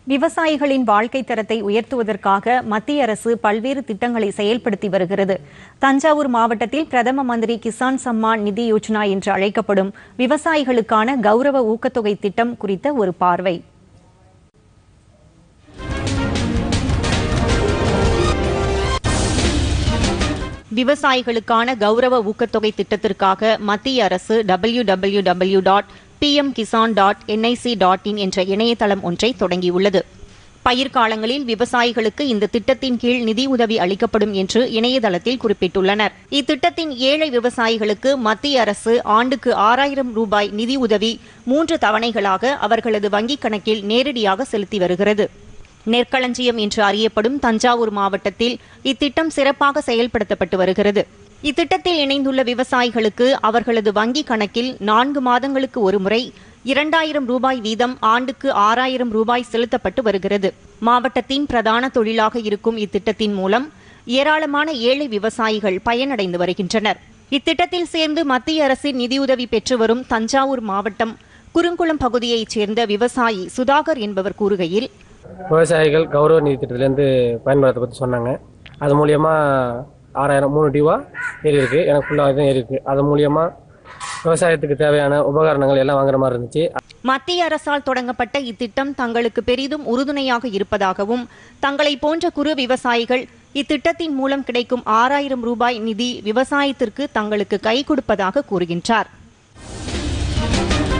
விவசாயிகளின் வாழ்க்கை தரத்தை உயர்த்துவதற்காக மத்திய அரசு பல்வேறு திட்டங்களை செயல்படுத்தி வருகிறது தஞ்சாவூர் மாவட்டத்தில் பிரதம மந்திரி கிசான் சம்மான் நிதி யோஜனா என்று அழைக்கப்படும் விவசாயிகளுக்கான கௌரவ ஊக்கத்தொகை திட்டம் குறித்த ஒரு பார்வை விவசாயிகளுக்கான கௌரவ ஊக்கத்தொகை திட்டத்திற்காக மத்திய அரசு W W W dot PM Kisan dot NIC dot in என்ற இணையதளம் ஒன்றை தொடங்கியுள்ளது பயிர்காலங்களில் விவசாயிகளுக்கு இந்த திட்டத்தின் கீழ் நிதி உதவி அளிக்கப்படும் என்று இணையதளத்தில் குறிப்பிட்டுள்ளனர் இத்திட்டத்தின் ஏழை விவசாயிகளுக்கு மத்திய அரசு ஆண்டுக்கு ஆறாயிரம் ரூபாய் நிதி உதவி மூன்று தவணைகளாக அவர்களது வங்கிக் கணக்கில் நேரடியாக செலுத்தி வருகிறது நெற்களஞ்சியம் என்று அறியப்படும் தஞ்சாவூர் மாவட்டத்தில் இத்திட்டம் சிறப்பாக செயல்படுத்தப்பட்டு வருகிறது இத்திட்டத்தில் இணைந்துள்ள விவசாயிகளுக்கு அவர்களது வங்கிக் கணக்கில் நான்கு மாதங்களுக்கு ஒருமுறை இரண்டாயிரம் ரூபாய் வீதம் ஆண்டுக்கு ஆறாயிரம் ரூபாய் செலுத்தப்பட்டு வருகிறது மாவட்டத்தின் பிரதான தொழிலாக இருக்கும் இத்திட்டத்தின் மூலம் ஏராளமான ஏழை விவசாயிகள் பயனடைந்து வருகின்றனர் இத்திட்டத்தில் சேர்ந்து மத்திய அரசின் நிதியுதவி பெற்று வரும் தஞ்சாவூர் மாவட்டம் குறுங்குளம் பகுதியைச் சேர்ந்த விவசாயி சுதாகர் என்பவர் கூறுகையில் விவசாயிகள் கௌரவ நிதி திட்டத்திலேருந்து பயன்படுத்த பற்றி சொன்னாங்க அது மூலியமா ஆறாயிரம் மூணு டியூவா ஏறி இருக்கு எனக்கு ஃபுல்லாக இதுவும் ஏறி இருக்கு அது மூலியமா விவசாயத்துக்கு தேவையான உபகரணங்கள் எல்லாம் வாங்குற மாதிரி இருந்துச்சு மத்திய அரசால் தொடங்கப்பட்ட இத்திட்டம் தங்களுக்கு பெரிதும் உறுதுணையாக இருப்பதாகவும் தங்களை போன்ற குறு விவசாயிகள் இத்திட்டத்தின் மூலம் கிடைக்கும் ஆறாயிரம் ரூபாய் நிதி விவசாயத்திற்கு தங்களுக்கு கை கொடுப்பதாக கூறுகின்றார்